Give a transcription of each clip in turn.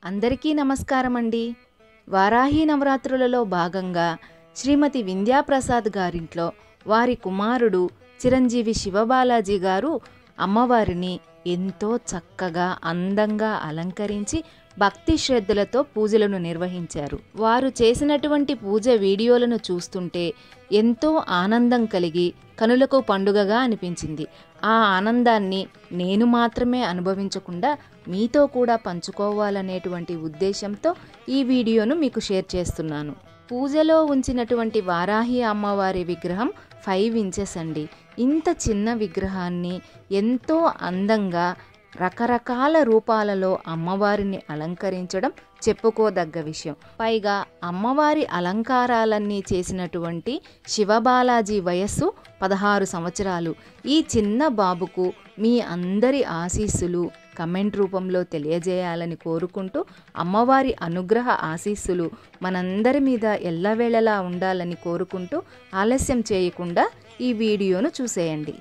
అందరికీ నమస్కారం అండి వారాహి నవరాత్రులలో భాగంగా శ్రీమతి వింధ్యాప్రసాద్ గారింట్లో వారి కుమారుడు చిరంజీవి శివబాలాజీ గారు అమ్మవారిని ఎంతో చక్కగా అందంగా అలంకరించి భక్తి శ్రద్ధలతో పూజలను నిర్వహించారు వారు చేసినటువంటి పూజ వీడియోలను చూస్తుంటే ఎంతో ఆనందం కలిగి కనులకు పండుగగా అనిపించింది ఆ ఆనందాన్ని నేను మాత్రమే అనుభవించకుండా మీతో కూడా పంచుకోవాలనేటువంటి ఉద్దేశంతో ఈ వీడియోను మీకు షేర్ చేస్తున్నాను పూజలో ఉంచినటువంటి వారాహి అమ్మవారి విగ్రహం ఫైవ్ ఇంచెస్ అండి ఇంత చిన్న విగ్రహాన్ని ఎంతో అందంగా రకరకాల రూపాలలో అమ్మవారిని అలంకరించడం చెప్పుకోదగ్గ విషయం పైగా అమ్మవారి అలంకారాలన్నీ చేసినటువంటి శివబాలాజీ వయస్సు పదహారు సంవత్సరాలు ఈ చిన్న బాబుకు మీ అందరి ఆశీస్సులు కమెంట్ రూపంలో తెలియజేయాలని కోరుకుంటూ అమ్మవారి అనుగ్రహ ఆశీస్సులు మనందరి మీద ఎల్లవేళలా ఉండాలని కోరుకుంటూ ఆలస్యం చేయకుండా ఈ వీడియోను చూసేయండి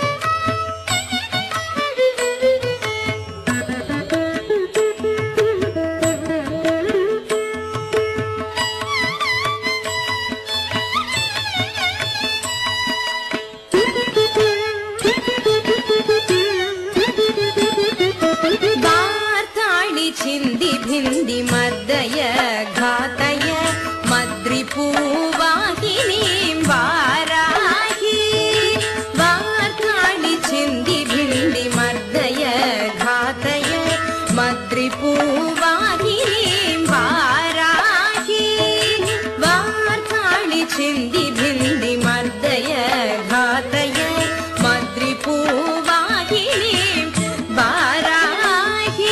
वार्ताणि छिन्दि भिन्दि मर्दय घातय मद्रिपूवाहिनीं वाराहि वार्ताणि छिन्दि भिन्दि मर्दय घातय मद्रिपूवाहिनीं वाराहि वार्ताणि छिन्दि भिन्दि मर्दय घातय मद्रिपूवाहिनीं वाराहि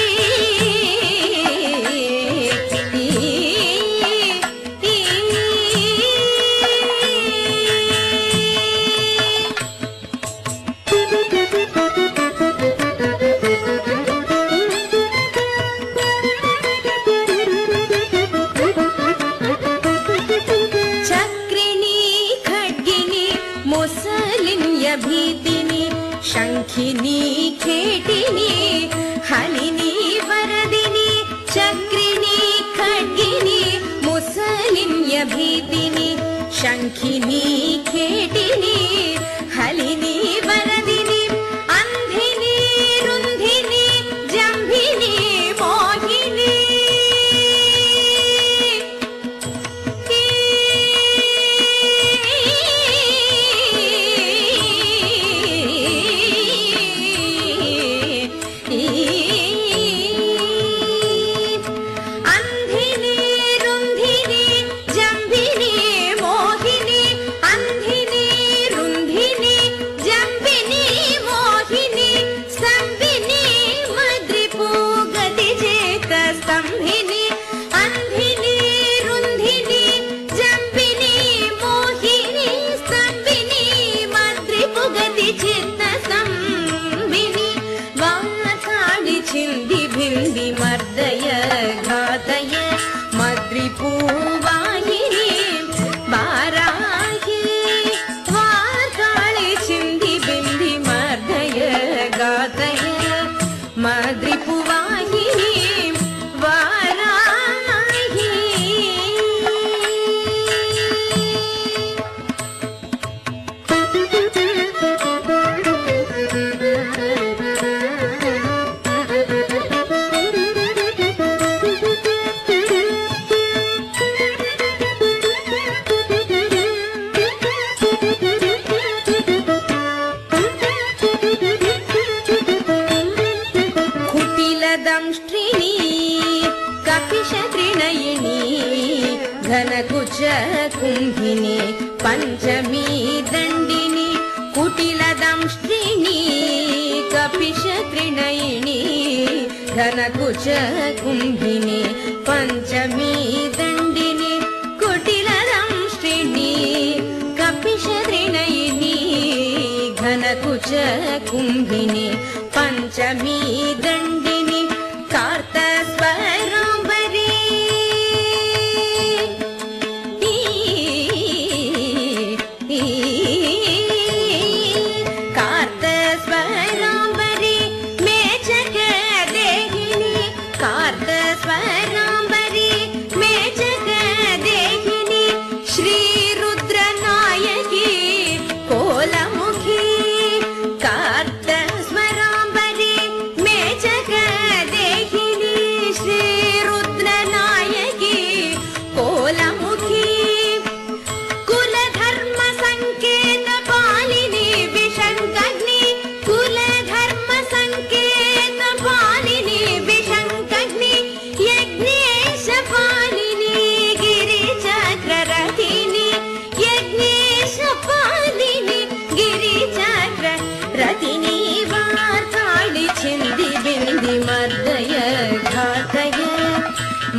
చక్రిణి ఖడ్గిని ముసలిన్య భీతిని శంఖిని ఖేటిని హలిని వరదిని చక్రిణి ఖడ్గిని ముసలిన్య భీతిని శంఖిని ఖేటిని హలిని వరదిని అంధిని రుంధిని జంభిని మోహిని అంధిని రుంధిని జంభిని మోహిని అంధిని రుంధిని జంభిని మోహిని స్తంభిని మద్రిపూ గతి చేత స్తంభిని అంధిని రుంధిని జంభిని మోహిని స్తంభిని మద్రిపు గతి చిత్త స్తంభిని వాతాడి చింది భింది మర్దయ ఘాతయ మద్రిపూ వాహిని వారాహి వాతాళి చింది బింది మర్దయ ఘాతయ మద్రిపు వాహిని వారాహి కుటిలదంష్ట్రిణి కపిశత్రినయిని ఘనకుచ కుంభిని పంచమీ దండిని కుటిలదంష్ట్రిణి కపిశత్రినయిని ఘనకుచ కుంభిని పంచమీ దండిని కుటిలదంష్ట్రిణి కపిశత్రినయిని ఘనకుచ కుంభిని పంచమీ దండిని కార్తస్వరంబరి కార్తస్వరంబరి మేచక దేహిని కార్తస్వర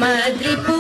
మద్రిపు